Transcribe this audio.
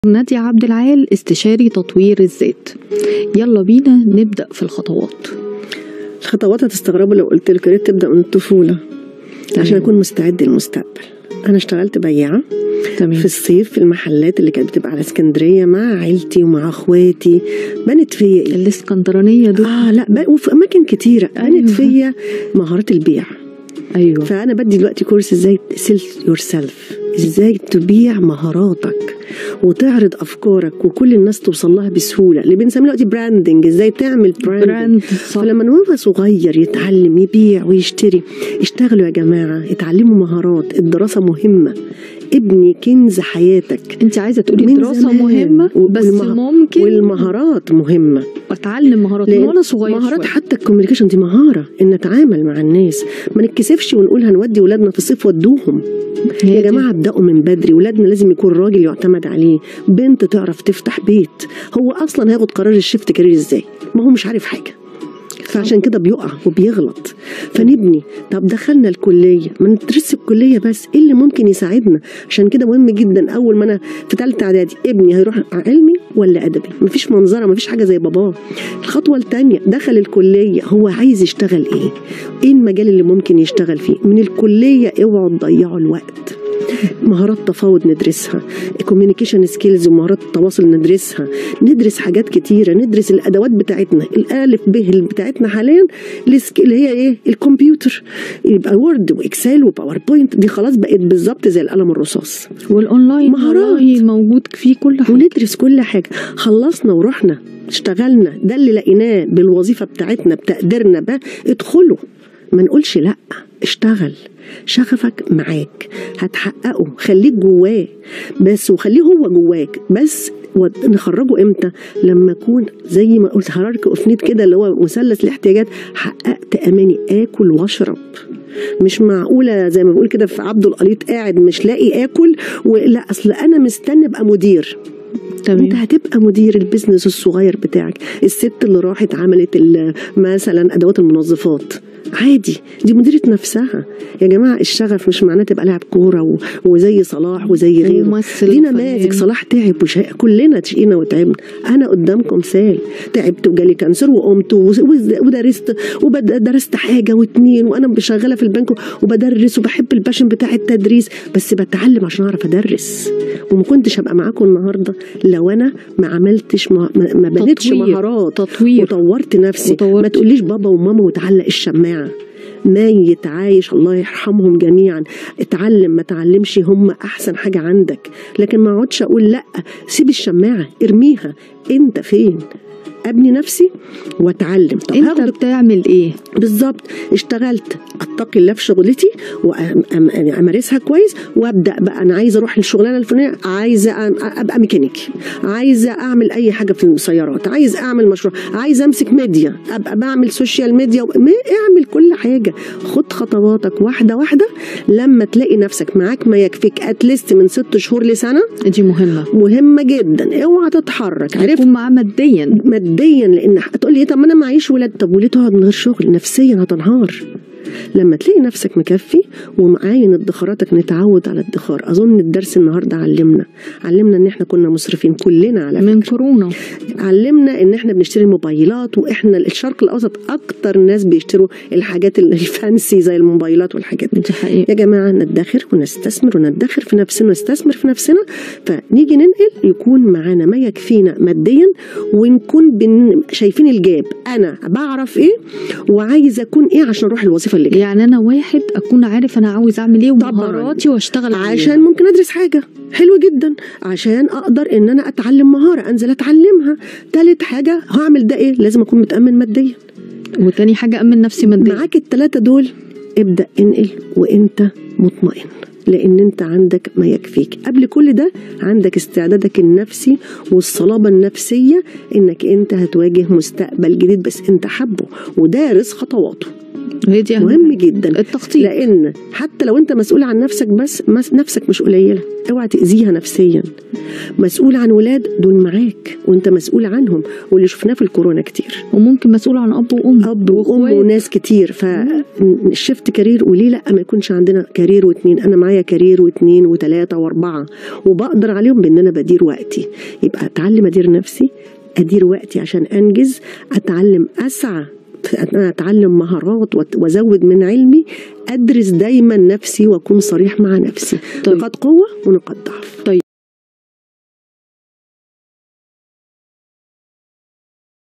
نادية عبد العال استشاري تطوير الذات يلا بينا نبدأ في الخطوات الخطوات هتستغربوا لو قلت لك يا ريت تبدا من الطفوله عشان اكون مستعد للمستقبل انا اشتغلت بياعه تمام في الصيف في المحلات اللي كانت بتبقى على اسكندريه مع عيلتي ومع اخواتي بنت فيا ايه الاسكندرانية دول اه لا بقى وفي اماكن كتيره أيوة. بنت فيا مهارات البيع أيوه فانا بدي دلوقتي كورس ازاي سيل يور سيلف ازاي تبيع مهاراتك وتعرض افكارك وكل الناس توصل لها بسهوله اللي بنسميه دلوقتي براندنج ازاي تعمل براندنج براند صح فلما هو صغير يتعلم يبيع ويشتري اشتغلوا يا جماعة اتعلموا مهارات الدراسة مهمة ابني كنز حياتك انت عايزة تقولي من دراسة زمان. مهمة بس والمه- ممكن والمهارات مهمة اتعلم مهارات من لأن وانا صغير مهارات شوية. حتى الكوميونيكيشن دي مهارة ان نتعامل مع الناس ما نتكسفش ونقول هنودي ولادنا في الصيف ودوهم هي يا دي. جماعة ابدأوا من بدري ولادنا لازم يكون راجل يعتمد عليه بنت تعرف تفتح بيت هو أصلا هياخد قرار الشفت كارير ازاي ما هو مش عارف حاجة فعشان كده بيقع وبيغلط فنبني طب دخلنا الكليه ما ندرس الكليه بس ايه اللي ممكن يساعدنا عشان كده مهم جدا اول ما انا في ثالثه اعدادي ابني هيروح علمي ولا ادبي مفيش منظره مفيش حاجه زي باباه الخطوه الثانيه دخل الكليه هو عايز يشتغل ايه ايه المجال اللي ممكن يشتغل فيه من الكليه اوعوا تضيعوا الوقت مهارات تفاوض ندرسها كوميونيكيشن سكيلز ومهارات التواصل ندرسها ندرس حاجات كتيره ندرس الادوات بتاعتنا الالف ب اللي بتاعتنا حاليا السك- اللي هي ايه الكمبيوتر يبقى وورد واكسل وباوربوينت دي خلاص بقت بالظبط زي القلم الرصاص والاونلاين مهارات. والله موجود فيه كل حاجة وندرس كل حاجه خلصنا ورحنا اشتغلنا ده اللي لقيناه بالوظيفه بتاعتنا بتقديرنا بقى ادخلوا ما نقولش لا اشتغل شغفك معاك هتحققه خليك جواه بس وخليه هو جواك بس ود- نخرجه امتى لما اكون زي ما قلت هرارك اوفنيت كده اللي هو مثلث الاحتياجات حققت اماني اكل واشرب مش معقوله زي ما بقول كده في عبد القليط قاعد مش لاقي اكل ولا اصل انا مستني ابقى مدير انت تمام هتبقى مدير البيزنس الصغير بتاعك الست اللي راحت عملت ال- مثلا ادوات المنظفات عادي دي مديرة نفسها يا جماعة الشغف مش معناه تبقى لاعب كورة و- وزي صلاح وزي غيره وممثل دي وفنان. نماذج صلاح تعب وشا... كلنا شقينا وتعبنا انا قدامكم مثال تعبت وجالي كانسر وقمت وز- وز- ودرست ودرست حاجه واتنين وانا شغاله في البنك وبدرس وبحب الباشن بتاع التدريس بس بتعلم عشان اعرف ادرس وما كنتش هبقى معاكم النهارده لو انا ما عملتش ما, ما ما بنيتش تطوير. مهارات تطوير وطورت نفسي وطورت. ما تقوليش بابا وماما وتعلق الشماعه ميت عايش الله يرحمهم جميعا اتعلم ما تعلمش هم احسن حاجه عندك لكن ما اقعدش اقول لا سيب الشماعه ارميها انت فين ابني نفسي واتعلم طب انت هاخد بتعمل ايه بالظبط اشتغلت اتقي الله في شغلتي وامارسها كويس وابدا بقى انا عايزه اروح الشغلانه الفلانيه عايزه أم- ابقى ميكانيكي عايزه اعمل اي حاجه في السيارات عايز اعمل مشروع عايزه امسك ميديا ابقى بعمل سوشيال ميديا وب- ما- اعمل كل حاجه خد خطواتك واحده واحده لما تلاقي نفسك معاك ما يكفيك اتليست من ست شهور لسنه دي مهمة مهمه جدا اوعى تتحرك عرفت تكون معاه ماديا ماديا لان هتقول لي إيه، طب ما انا معيش ولاد طب وليه تقعد من غير شغل نفسيا هتنهار لما تلاقي نفسك مكفي ومعاين ادخاراتك نتعود على الادخار اظن الدرس النهارده علمنا علمنا ان احنا كنا مسرفين كلنا على من فكره كورونا علمنا ان احنا بنشتري موبايلات واحنا الشرق الاوسط اكتر ناس بيشتروا الحاجات ال- الفانسي زي الموبايلات والحاجات دي دي حقيقة يا جماعة ندخر ونستثمر وندخر في نفسنا ونستثمر في نفسنا فنيجي ننقل يكون معانا ما يكفينا ماديا ونكون بن شايفين الجاب أنا بعرف إيه وعايزة أكون إيه عشان أروح الوظيفة اللي جاية يعني انا واحد اكون عارف انا عاوز اعمل ايه طبعاً. ومهاراتي واشتغل عليها. عشان ممكن أدرس حاجة حلو جدا عشان أقدر إن أنا أتعلم مهارة أنزل أتعلمها تالت حاجة هعمل ده إيه لازم أكون متأمن ماديا وتاني حاجة امن نفسي ماديا معاك التلاتة دول ابدأ انقل وانت مطمئن لان انت عندك ما يكفيك قبل كل ده عندك استعدادك النفسي والصلابة النفسية انك انت هتواجه مستقبل جديد بس انت حبه ودارس خطواته وهي دي أهم مهم حاجة. جدا التخطيط لان حتى لو انت مسؤول عن نفسك بس مس- نفسك مش قليله اوعى تاذيها نفسيا مسؤول عن ولاد دول معاك وانت مسؤول عنهم واللي شفناه في الكورونا كتير وممكن مسؤول عن اب وام اب وام وإخوات. وناس كتير فالشفت كارير وليه لا ما يكونش عندنا كارير واتنين انا معايا كارير واتنين وتلاته واربعه وبقدر عليهم بان انا بدير وقتي يبقى اتعلم ادير نفسي ادير وقتي عشان انجز اتعلم اسعى في ان انا اتعلم مهارات وأت- وازود من علمي ادرس دايما نفسي واكون صريح مع نفسي طيب. نقاط قوه ونقاط ضعف طيب